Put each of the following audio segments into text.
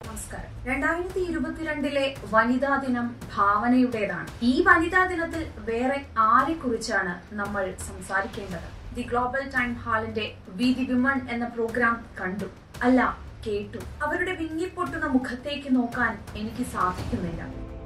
നമസ്കാരം രണ്ടായിരത്തി ഇരുപത്തിരണ്ടിലെ വനിതാ ദിനം ഭാവനയുടേതാണ് ഈ വനിതാ ദിനത്തിൽ വേറെ ആരെ കുറിച്ചാണ് നമ്മൾ സംസാരിക്കേണ്ടത് ദി ഗ്ലോബൽ ടൈം ഹാളിന്റെ വി ദി വിമൺ എന്ന പ്രോഗ്രാം കണ്ടു അല്ല കേട്ടു അവരുടെ വിങ്ങിപ്പൊട്ടുന്ന മുഖത്തേക്ക് നോക്കാൻ എനിക്ക് സാധിക്കുന്നില്ല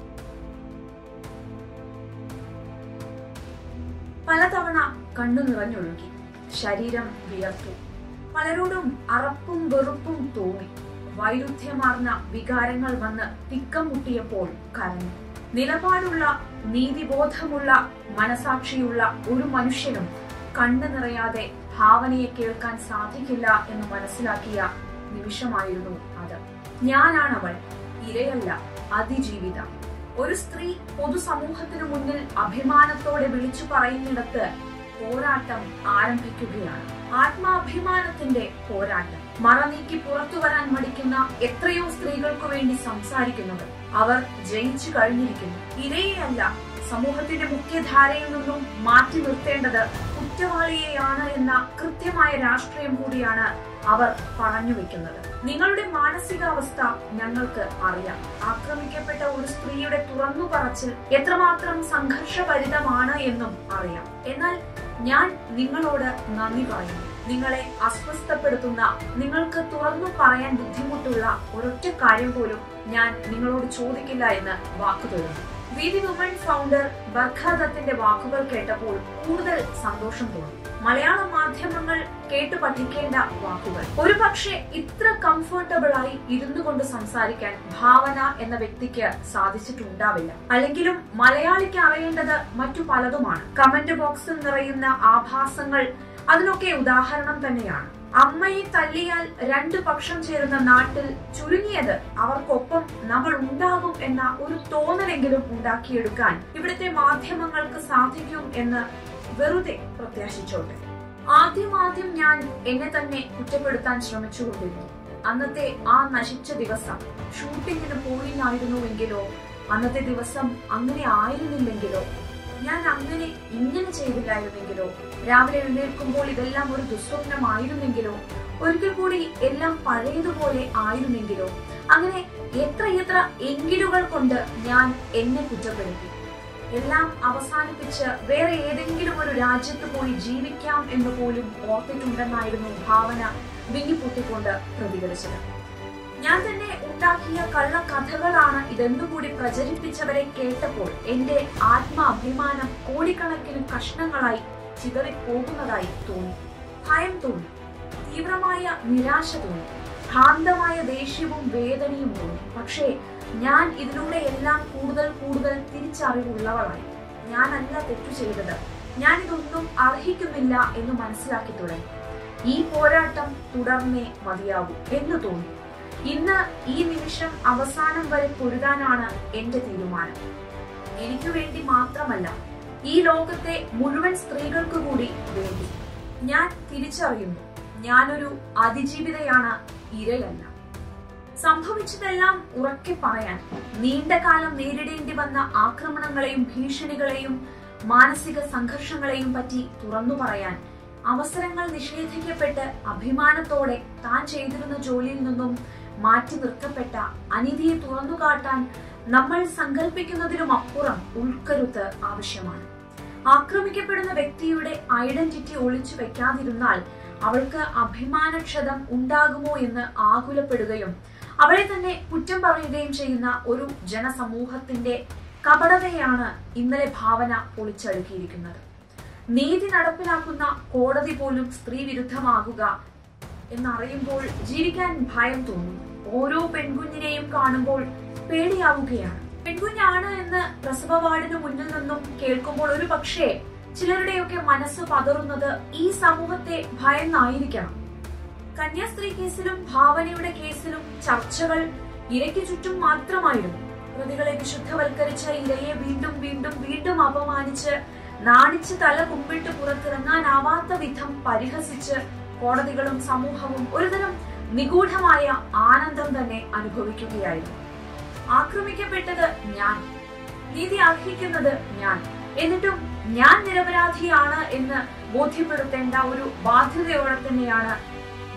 പലതവണ കണ്ണു നിറഞ്ഞൊഴുകി ശരീരം വിയർത്തു പലരോടും അറപ്പും വെറുപ്പും തോന്നി വൈരുദ്ധ്യമാർന്ന വികാരങ്ങൾ വന്ന് തിക്കം മുട്ടിയപ്പോൾ കരഞ്ഞു നിലപാടുള്ള നീതിബോധമുള്ള മനസാക്ഷിയുള്ള ഒരു മനുഷ്യനും കണ്ണു നിറയാതെ ഭാവനയെ കേൾക്കാൻ സാധിക്കില്ല എന്ന് മനസ്സിലാക്കിയ നിമിഷമായിരുന്നു അത് ഞാനാണവൾ ഇരയല്ല അതിജീവിത ഒരു സ്ത്രീ പൊതുസമൂഹത്തിനു മുന്നിൽ അഭിമാനത്തോടെ വിളിച്ചു പറയുന്നിടത്ത് പോരാട്ടം ആരംഭിക്കുകയാണ് ആത്മാഭിമാനത്തിന്റെ പോരാട്ടം മറ നീക്കി പുറത്തു വരാൻ മടിക്കുന്ന എത്രയോ സ്ത്രീകൾക്കു വേണ്ടി സംസാരിക്കുന്നവർ അവർ ജയിച്ചു കഴിഞ്ഞിരിക്കുന്നു ഇരയെയല്ല സമൂഹത്തിന്റെ മുഖ്യധാരയിൽ നിന്നും മാറ്റി നിർത്തേണ്ടത് കുറ്റവാളിയെയാണ് എന്ന കൃത്യമായ രാഷ്ട്രീയം കൂടിയാണ് അവർ പറഞ്ഞു വെക്കുന്നത് നിങ്ങളുടെ മാനസികാവസ്ഥ ഞങ്ങൾക്ക് അറിയാം ആക്രമിക്കപ്പെട്ട ഒരു സ്ത്രീയുടെ തുറന്നു പറച്ചിൽ എത്രമാത്രം സംഘർഷഭരിതമാണ് എന്നും അറിയാം എന്നാൽ ഞാൻ നിങ്ങളോട് നന്ദി പറയുന്നു നിങ്ങളെ അസ്വസ്ഥപ്പെടുത്തുന്ന നിങ്ങൾക്ക് തുറന്നു പറയാൻ ബുദ്ധിമുട്ടുള്ള ഒരൊറ്റ കാര്യം പോലും ഞാൻ നിങ്ങളോട് ചോദിക്കില്ല എന്ന് വാക്കു തരുന്നു വീതി വുമൺ ഫൗണ്ടർ ബർഖാദത്തിന്റെ വാക്കുകൾ കേട്ടപ്പോൾ കൂടുതൽ സന്തോഷം തോന്നി മലയാള മാധ്യമങ്ങൾ കേട്ടു പഠിക്കേണ്ട വാക്കുകൾ ഒരു പക്ഷേ ഇത്ര കംഫർട്ടബിൾ ആയി ഇരുന്നു കൊണ്ട് സംസാരിക്കാൻ ഭാവന എന്ന വ്യക്തിക്ക് സാധിച്ചിട്ടുണ്ടാവില്ല അല്ലെങ്കിലും മലയാളിക്ക് അറിയേണ്ടത് മറ്റു പലതുമാണ് കമന്റ് ബോക്സിൽ നിറയുന്ന ആഭാസങ്ങൾ അതിനൊക്കെ ഉദാഹരണം തന്നെയാണ് അമ്മയെ തല്ലിയാൽ രണ്ടു പക്ഷം ചേരുന്ന നാട്ടിൽ ചുരുങ്ങിയത് അവർക്കൊപ്പം നമ്മൾ ഉണ്ടാകും എന്ന ഒരു തോന്നലെങ്കിലും ഉണ്ടാക്കിയെടുക്കാൻ ഇവിടുത്തെ മാധ്യമങ്ങൾക്ക് സാധിക്കും എന്ന് വെറുതെ പ്രത്യാശിച്ചോട്ടെ ആദ്യം ആദ്യം ഞാൻ എന്നെ തന്നെ കുറ്റപ്പെടുത്താൻ ശ്രമിച്ചുകൊണ്ടിരുന്നു അന്നത്തെ ആ നശിച്ച ദിവസം ഷൂട്ടിങ്ങിന് പോയില്ലായിരുന്നുവെങ്കിലോ അന്നത്തെ ദിവസം അങ്ങനെ ആയിരുന്നില്ലെങ്കിലോ ഞാൻ അങ്ങനെ ഇങ്ങനെ ചെയ്തില്ലായിരുന്നെങ്കിലോ രാവിലെ എഴുന്നേൽക്കുമ്പോൾ ഇതെല്ലാം ഒരു ദുസ്വപ്നമായിരുന്നെങ്കിലോ ഒരിക്കൽ കൂടി എല്ലാം പഴയതുപോലെ ആയിരുന്നെങ്കിലോ അങ്ങനെ എത്രയെത്ര എങ്കിലുകൾ കൊണ്ട് ഞാൻ എന്നെ കുറ്റപ്പെടുത്തി എല്ലാം അവസാനിപ്പിച്ച് വേറെ ഏതെങ്കിലും ഒരു രാജ്യത്ത് പോയി ജീവിക്കാം എന്ന് പോലും ഓർത്തിട്ടുണ്ടെന്നായിരുന്നു ഭാവന വിങ്ങിപ്പൊട്ടിക്കൊണ്ട് പ്രതികരിച്ചത് ഞാൻ തന്നെ ഉണ്ടാക്കിയ കള്ളക്കഥകളാണ് ഇതെന്നുകൂടി പ്രചരിപ്പിച്ചവരെ കേട്ടപ്പോൾ എന്റെ ആത്മാഭിമാനം കോടിക്കണക്കിന് കഷ്ണങ്ങളായി ചിതറിപ്പോകുന്നതായി തോന്നി ഭയം തോന്നി തീവ്രമായ നിരാശ തോന്നി ഭ്രാന്തമായ ദേഷ്യവും വേദനയും തോന്നി പക്ഷേ ഞാൻ ഇതിലൂടെ എല്ലാം കൂടുതൽ കൂടുതൽ തിരിച്ചറിവുള്ളവളായി ഞാനല്ല തെറ്റു ചെയ്തത് ഞാൻ ഇതൊന്നും അർഹിക്കുന്നില്ല എന്ന് മനസ്സിലാക്കി തുടങ്ങി ഈ പോരാട്ടം തുടർന്നേ മതിയാകൂ എന്ന് തോന്നി ഇന്ന് ഈ നിമിഷം അവസാനം വരെ പൊരുതാനാണ് എന്റെ തീരുമാനം എനിക്ക് വേണ്ടി മാത്രമല്ല ഈ ലോകത്തെ മുഴുവൻ സ്ത്രീകൾക്ക് കൂടി വേണ്ടി ഞാൻ തിരിച്ചറിയുന്നു ഞാനൊരു അതിജീവിതയാണ് ഇരയല്ല സംഭവിച്ചതെല്ലാം ഉറക്കെ പറയാൻ നീണ്ടകാലം നേരിടേണ്ടി വന്ന ആക്രമണങ്ങളെയും ഭീഷണികളെയും മാനസിക സംഘർഷങ്ങളെയും പറ്റി തുറന്നു പറയാൻ അവസരങ്ങൾ നിഷേധിക്കപ്പെട്ട് അഭിമാനത്തോടെ താൻ ചെയ്തിരുന്ന ജോലിയിൽ നിന്നും മാറ്റി നിർത്തപ്പെട്ട അനീതിയെ തുറന്നു കാട്ടാൻ നമ്മൾ സങ്കല്പിക്കുന്നതിനും അപ്പുറം ഉൾക്കരുത്ത് ആവശ്യമാണ് ആക്രമിക്കപ്പെടുന്ന വ്യക്തിയുടെ ഐഡന്റിറ്റി ഒളിച്ചു വെക്കാതിരുന്നാൽ അവൾക്ക് അഭിമാനക്ഷതം ഉണ്ടാകുമോ എന്ന് ആകുലപ്പെടുകയും അവളെ തന്നെ കുറ്റം പറയുകയും ചെയ്യുന്ന ഒരു ജനസമൂഹത്തിന്റെ കപടതയാണ് ഇന്നലെ ഭാവന പൊളിച്ചടുക്കിയിരിക്കുന്നത് നീതി നടപ്പിലാക്കുന്ന കോടതി പോലും സ്ത്രീ വിരുദ്ധമാകുക എന്നറിയുമ്പോൾ ജീവിക്കാൻ ഭയം തോന്നുന്നു ഓരോ പെൺകുഞ്ഞിനെയും കാണുമ്പോൾ പേടിയാവുകയാണ് പെൺകുഞ്ഞാണ് എന്ന് പ്രസവ വാർഡിന് മുന്നിൽ നിന്നും കേൾക്കുമ്പോൾ ഒരു പക്ഷേ ചിലരുടെയൊക്കെ മനസ്സ് പതറുന്നത് ഈ സമൂഹത്തെ ഭയന്നായിരിക്കണം കന്യാസ്ത്രീ കേസിലും ഭാവനയുടെ കേസിലും ചർച്ചകൾ ഇരയ്ക്ക് ചുറ്റും മാത്രമായിരുന്നു പ്രതികളെ വിശുദ്ധവൽക്കരിച്ച ഇരയെ വീണ്ടും വീണ്ടും വീണ്ടും അപമാനിച്ച് നാണിച്ച് തല കുമ്പിട്ട് പുറത്തിറങ്ങാനാവാത്ത വിധം പരിഹസിച്ച് കോടതികളും സമൂഹവും ഒരുതരം നിഗൂഢമായ ആനന്ദം തന്നെ അനുഭവിക്കുകയായിരുന്നു ആക്രമിക്കപ്പെട്ടത് ഞാൻ നീതി അർഹിക്കുന്നത് ഞാൻ എന്നിട്ടും ഞാൻ നിരപരാധിയാണ് എന്ന് ബോധ്യപ്പെടുത്തേണ്ട ഒരു ബാധ്യതയോടെ തന്നെയാണ്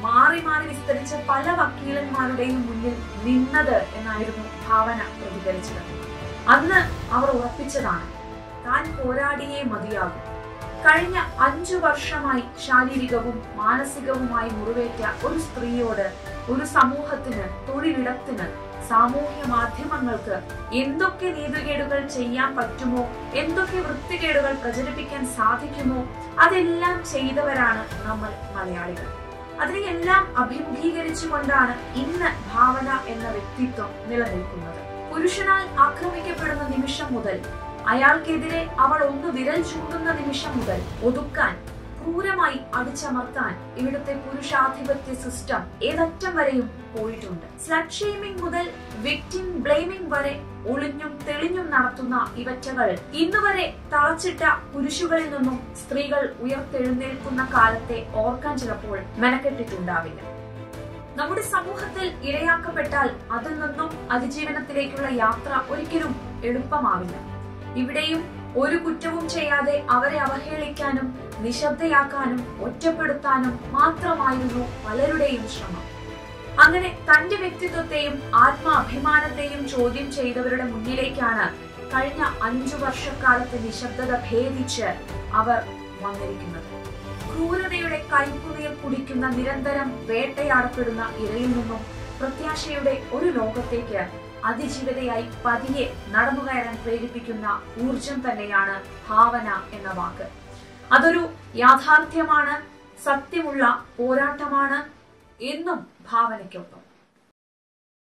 മാറി മാറി വിസ്തരിച്ച പല വക്കീലന്മാരുടെയും മുന്നിൽ നിന്നത് എന്നായിരുന്നു ഭാവന പ്രതികരിച്ചത് അന്ന് അവർ ഉറപ്പിച്ചതാണ് താൻ പോരാടിയേ മതിയാകും കഴിഞ്ഞ അഞ്ചു വർഷമായി ശാരീരികവും മാനസികവുമായി മുറിവേറ്റ ഒരു സ്ത്രീയോട് ഒരു സമൂഹത്തിന് തൊഴിലിടത്തിന് സാമൂഹ്യ മാധ്യമങ്ങൾക്ക് എന്തൊക്കെ നീതികേടുകൾ ചെയ്യാൻ പറ്റുമോ എന്തൊക്കെ വൃത്തികേടുകൾ പ്രചരിപ്പിക്കാൻ സാധിക്കുമോ അതെല്ലാം ചെയ്തവരാണ് നമ്മൾ മലയാളികൾ അതിനെയെല്ലാം അഭിമുഖീകരിച്ചുകൊണ്ടാണ് ഇന്ന് ഭാവന എന്ന വ്യക്തിത്വം നിലനിൽക്കുന്നത് പുരുഷനാൽ ആക്രമിക്കപ്പെടുന്ന നിമിഷം മുതൽ അയാൾക്കെതിരെ അവൾ ഒന്ന് വിരൽ ചൂണ്ടുന്ന നിമിഷം മുതൽ ഒതുക്കാൻ ക്രൂരമായി അടിച്ചമർത്താൻ ഇവിടുത്തെ പുരുഷാധിപത്യ സിസ്റ്റം ഏതറ്റം വരെയും പോയിട്ടുണ്ട് സ്ലഡ് ഷെയ്മിംഗ് മുതൽ വിക്ടിം ബ്ലെയിമിംഗ് വരെ ഒളിഞ്ഞും തെളിഞ്ഞും നടത്തുന്ന ഇവറ്റകൾ ഇന്നുവരെ തളച്ചിട്ട പുരുഷുകളിൽ നിന്നും സ്ത്രീകൾ ഉയർത്തെഴുന്നേൽക്കുന്ന കാലത്തെ ഓർക്കാൻ ചിലപ്പോൾ മെനക്കെട്ടിട്ടുണ്ടാവില്ല നമ്മുടെ സമൂഹത്തിൽ ഇരയാക്കപ്പെട്ടാൽ അതിൽ നിന്നും അതിജീവനത്തിലേക്കുള്ള യാത്ര ഒരിക്കലും എളുപ്പമാവില്ല ഇവിടെയും ഒരു കുറ്റവും ചെയ്യാതെ അവരെ അവഹേളിക്കാനും നിശബ്ദയാക്കാനും ഒറ്റപ്പെടുത്താനും മാത്രമായിരുന്നു പലരുടെയും ശ്രമം അങ്ങനെ തന്റെ വ്യക്തിത്വത്തെയും ആത്മാഭിമാനത്തെയും ചോദ്യം ചെയ്തവരുടെ മുന്നിലേക്കാണ് കഴിഞ്ഞ അഞ്ചു വർഷക്കാലത്തെ നിശബ്ദത ഭേദിച്ച് അവർ വന്നിരിക്കുന്നത് ക്രൂരതയുടെ കൈപ്പുനീർ കുടിക്കുന്ന നിരന്തരം വേട്ടയാടപ്പെടുന്ന ഇരയിൽ നിന്നും പ്രത്യാശയുടെ ഒരു ലോകത്തേക്ക് അതിജീവിതയായി പതിയെ നടന്നു കയറാൻ പ്രേരിപ്പിക്കുന്ന ഊർജം തന്നെയാണ് ഭാവന എന്ന വാക്ക് അതൊരു യാഥാർത്ഥ്യമാണ് സത്യമുള്ള പോരാട്ടമാണ് എന്നും ഭാവനയ്ക്കൊപ്പം